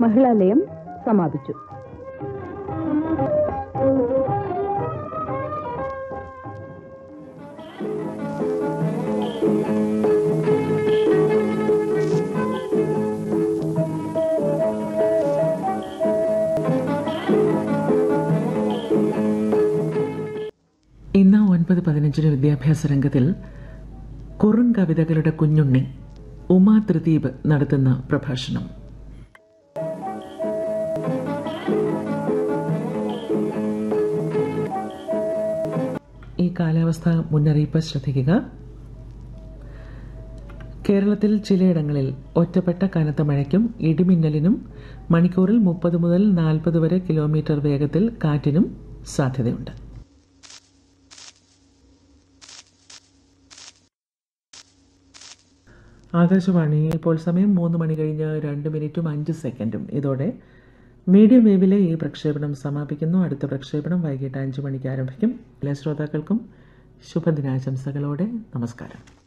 മഹിളാലയം സമാപിച്ചു ഇന്ന് ഒൻപത് പതിനഞ്ചിന് വിദ്യാഭ്യാസ രംഗത്തിൽ കുറും കവിതകളുടെ കുഞ്ഞുണ്ണി ഉമാ ത്രിദീപ് നടത്തുന്ന പ്രഭാഷണം ഈ കാലാവസ്ഥ മുന്നറിയിപ്പ് ശ്രദ്ധിക്കുക കേരളത്തിൽ ചിലയിടങ്ങളിൽ ഒറ്റപ്പെട്ട കനത്ത മഴയ്ക്കും ഇടിമിന്നലിനും മണിക്കൂറിൽ മുപ്പത് മുതൽ നാൽപ്പത് വരെ കിലോമീറ്റർ വേഗത്തിൽ കാറ്റിനും സാധ്യതയുണ്ട് ആകാശവാണി ഇപ്പോൾ സമയം മൂന്ന് മണി കഴിഞ്ഞ് രണ്ട് മിനിറ്റും അഞ്ച് സെക്കൻഡും ഇതോടെ മീഡിയം വേവിലെ ഈ പ്രക്ഷേപണം സമാപിക്കുന്നു അടുത്ത പ്രക്ഷേപണം വൈകിട്ട് അഞ്ച് മണിക്ക് ആരംഭിക്കും എല്ലാ ശ്രോതാക്കൾക്കും ശുഭദിനാശംസകളോടെ നമസ്കാരം